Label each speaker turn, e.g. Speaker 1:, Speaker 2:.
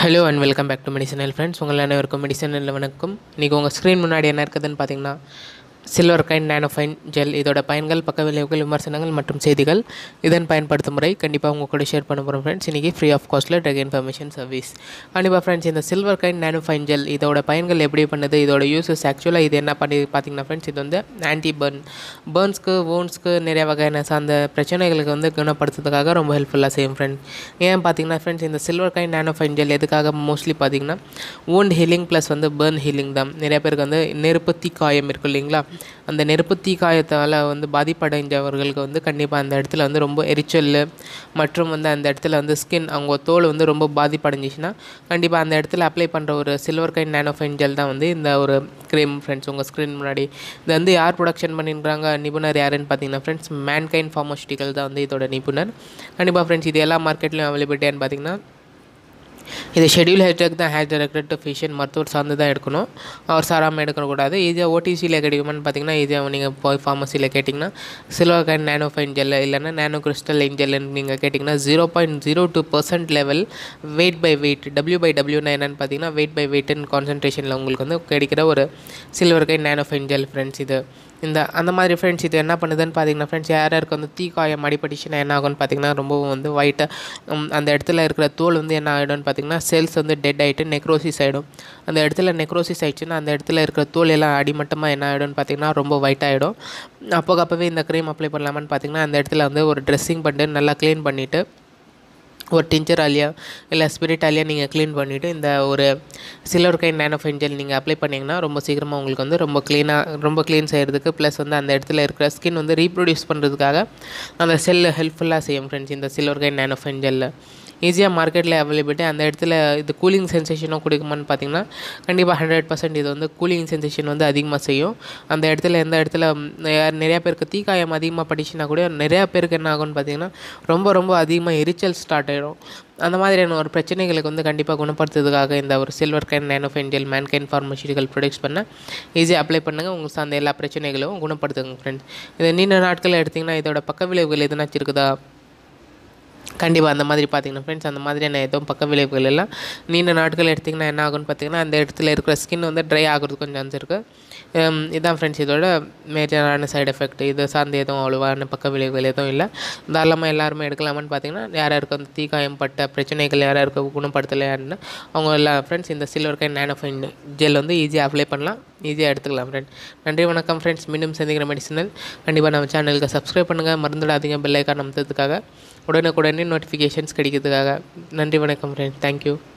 Speaker 1: hello and welcome back to medicinal friends உங்கள் அனைவருக்கும் medicinal வணக்கம் இன்றைக்கி உங்கள் ஸ்க்ரீன் முன்னாடி என்ன இருக்குதுன்னு பார்த்தீங்கன்னா சில்வர் கைன் நானோஃபைன் ஜெல் இதோட பயன்கள் பக்க விளைவுகள் விமர்சனங்கள் மற்றும் செய்திகள் இதன் பயன்படுத்தும் முறை கண்டிப்பாக உங்கள் கூட ஷேர் பண்ண போகிறோம் ஃப்ரெண்ட்ஸ் இன்றைக்கி ஃப்ரீ ஆஃப் காஸ்ட்டில் ட்ரக் இன்ஃபர்மேஷன் சர்வீஸ் கண்டிப்பாக ஃப்ரெண்ட்ஸ் இந்த சில்வர் கைன் நானோஃபைன் ஜெல் இதோட பயன்கள் எப்படி பண்ணுது இதோட யூசஸ் ஆக்சுவலாக இது என்ன பண்ணி பார்த்தீங்கன்னா ஃப்ரெண்ட்ஸ் இது வந்து ஆன்டி பர்ன் பேர்ன்ஸ்க்கு woundsக்கு நிறைய வகையான சார்ந்த பிரச்சனைகளுக்கு வந்து குணப்படுத்துறதுக்காக ரொம்ப ஹெல்ப்ஃபுல்லாக செய்யும் ஃப்ரெண்ட் ஏன் பார்த்தீங்கன்னா ஃப்ரெண்ட்ஸ் இந்த சில்வர் கைன் நானோஃபைன் ஜெல் எதுக்காக மோஸ்ட்லி பார்த்தீங்கன்னா wound ஹீலிங் ப்ளஸ் வந்து பேர்ன் ஹீலிங் தான் நிறைய பேருக்கு வந்து நெருப்பு தீக்காயம் இருக்கும் இல்லைங்களா அந்த நெருப்பு தீக்காயத்தால் வந்து பாதிப்படைஞ்சவர்களுக்கு வந்து கண்டிப்பாக அந்த இடத்துல வந்து ரொம்ப எரிச்சல் மற்றும் வந்து அந்த இடத்துல வந்து ஸ்கின் அவங்க தோல் வந்து ரொம்ப பாதிப்படைஞ்சிச்சுன்னா கண்டிப்பாக அந்த இடத்துல அப்ளை பண்ணுற ஒரு சில்வர் கைன் நானோஃபைன் ஜெல் தான் வந்து இந்த ஒரு க்ரீம் ஃப்ரெண்ட்ஸ் உங்கள் ஸ்க்ரீன் முன்னாடி இது வந்து யார் ப்ரொடக்ஷன் பண்ணியிருக்காங்க நிபுணர் யாருன்னு பார்த்தீங்கன்னா ஃப்ரெண்ட்ஸ் மேன்கைன் ஃபார்மஸ்டிக்கல் தான் வந்து இதோட நிபுணர் கண்டிப்பாக ஃப்ரெண்ட்ஸ் இது எல்லா மார்க்கெட்லையும் அவைலபிலிட்டியான்னு பார்த்தீங்கன்னா இது ஷெட்யூல் ஹெச்டெக் தான் ஹேர் டைரக்டர் டு ஃபிஷன் மருத்துவர் சார்ந்து தான் எடுக்கணும் அவர் சாராமல் எடுக்கக்கூடாது ஈஸியாக ஓடிசியில் கிடைக்குமான்னு பார்த்தீங்கன்னா ஈஸியாக நீங்கள் போய் ஃபார்மசியில் கேட்டிங்கன்னா silver kind nano fine gel இல்லைன்னா நானோ கிறிஸ்டல் ஜெல்லுன்னு நீங்கள் கேட்டிங்கன்னா zero point zero two percent level weight by weight W by டபிள்யூனா என்னென்னு பார்த்தீங்கன்னா வெயிட் பை வெயிட்னு கான்சன்ட்ரேஷனில் உங்களுக்கு வந்து கிடைக்கிற ஒரு silver kind nano fine gel friends இது இந்த அந்த மாதிரி ஃப்ரெண்ட்ஸ் இது என்ன பண்ணுதுன்னு பார்த்தீங்கன்னா ஃப்ரெண்ட்ஸ் யார் யாருக்கு வந்து தீக்காயம் அடிபட்டுச்சுன்னா என்ன ஆகும்னு பார்த்தீங்கன்னா ரொம்பவும் வந்து ஒயிட்டாக அந்த இடத்துல இருக்கிற தோல் வந்து என்ன ஆகிடும்னு பார்த்தீங்கன்னா செல்ஸ் வந்து டெட் ஆகிட்டு நெக்ரோசிஸ் ஆகிடும் அந்த இடத்துல நெக்ரோசிஸ் ஆயிடுச்சுன்னா அந்த இடத்துல இருக்கிற தோல் எல்லாம் அடிமட்டமாக என்ன ஆகிடும்னு பார்த்தீங்கன்னா ரொம்ப ஒயிட் ஆகிடும் அப்போ அப்போவே இந்த க்ரீம் அப்ளை பண்ணலாமான்னு பார்த்தீங்கன்னா அந்த இடத்துல வந்து ஒரு ட்ரெஸ்ஸிங் பண்ணிட்டு நல்லா க்ளீன் பண்ணிவிட்டு ஒரு டிஞ்சர் ஆலியா இல்லை ஸ்பிரிட் ஆலியா நீங்கள் க்ளீன் பண்ணிவிட்டு இந்த ஒரு சில்வர் கைன் நானோஃபைன் ஜெல் நீங்கள் அப்ளை பண்ணிங்கன்னா ரொம்ப சீக்கிரமாக உங்களுக்கு வந்து ரொம்ப க்ளீனாக ரொம்ப க்ளீன் செய்கிறதுக்கு ப்ளஸ் வந்து அந்த இடத்துல இருக்கிற ஸ்கின் வந்து ரீப்ரொடியூஸ் பண்ணுறதுக்காக அந்த செல்லு ஹெல்ப்ஃபுல்லாக செய்யும் ஃப்ரெண்ட்ஸ் இந்த சில்வர் கைன் நானோஃபைன் ஜெல்லில் ஈஸியாக மார்க்கெட்டில் அவைலபிலிட்டி அந்த இடத்துல இது கூலிங் சென்சேஷனும் கொடுக்குமான்னு பார்த்தீங்கன்னா கண்டிப்பாக ஹண்ட்ரட் பர்சன்ட் இது வந்து கூலிங் சென்சேஷன் வந்து அதிகமாக செய்யும் அந்த இடத்துல எந்த இடத்துல ம், யார் நிறையா பேருக்கு தீக்காயம் அதிகமாக படிச்சுனா கூட நிறையா பேருக்கு என்ன ஆகும்னு பார்த்தீங்கன்னா ரொம்ப ரொம்ப அதிகமாக எரிச்சல் ஸ்டார்ட் ஆகிடும் அந்த மாதிரியான ஒரு பிரச்சனைகளுக்கு வந்து கண்டிப்பாக குணப்படுத்துறதுக்காக இந்த ஒரு silver kind nanofine gel Mankind pharmaceutical products பண்ண ஈஸியாக அப்ளை பண்ணுங்கள் உங்களுக்கு சார்ந்த எல்லா பிரச்சனைகளும் குணப்படுத்துங்க ஃப்ரெண்ட்ஸ் இதை நீண்ட நாட்களில் எடுத்திங்கன்னா இதோட பக்க விளைவுகள் எதுனாச்சும் இருக்குதா கண்டிப்பாக அந்த மாதிரி பார்த்தீங்கன்னா ஃப்ரெண்ட்ஸ் அந்த மாதிரியான எதுவும் பக்க விளைவுகள் எல்லாம் நீண்ட நாட்கள் எடுத்திங்கன்னா என்ன ஆகும்னு பார்த்தீங்கன்னா அந்த இடத்துல இருக்கிற ஸ்கின் வந்து ட்ரை ஆகிறதுக்கு கொஞ்சம் சான்ஸ் இருக்குது இதான் ஃப்ரெண்ட்ஸ் இதோட மேஜரான சைடு எஃபெக்ட் இது சார்ந்து எதுவும் அவ்வளோவான பக்க விளைவுகள் எதுவும் இல்லை தாராளமாக எல்லாருமே எடுக்கலாமான்னு பார்த்தீங்கன்னா யார் யாருக்கு வந்து தீக்காயம் பட்ட பிரச்சனைகள் யார் யாருக்கு குணப்படுத்தலையாருன்னு அவங்க எல்லா ஃப்ரெண்ட்ஸ் இந்த சில்வர் கைன் நானோஃபைன் ஜெல் வந்து ஈஸியாக அப்ளை பண்ணலாம் ஈஸியாக எடுத்துக்கலாம் ஃப்ரெண்ட் நன்றி வணக்கம் ஃப்ரெண்ட்ஸ் மீண்டும் சந்திக்கிற மெடிசனல் கண்டிப்பாக நம்ம சேனலுக்கு சப்ஸ்கிரைப் பண்ணுங்கள் மறந்துடாதீங்க பெல் ஐக்கான் அமுத்ததுக்காக உடனுக்குடனே நோட்டிஃபிகேஷன்ஸ் கிடைக்கிறதுக்காக நன்றி வணக்கம் ஃப்ரெண்ட்ஸ் தேங்க்யூ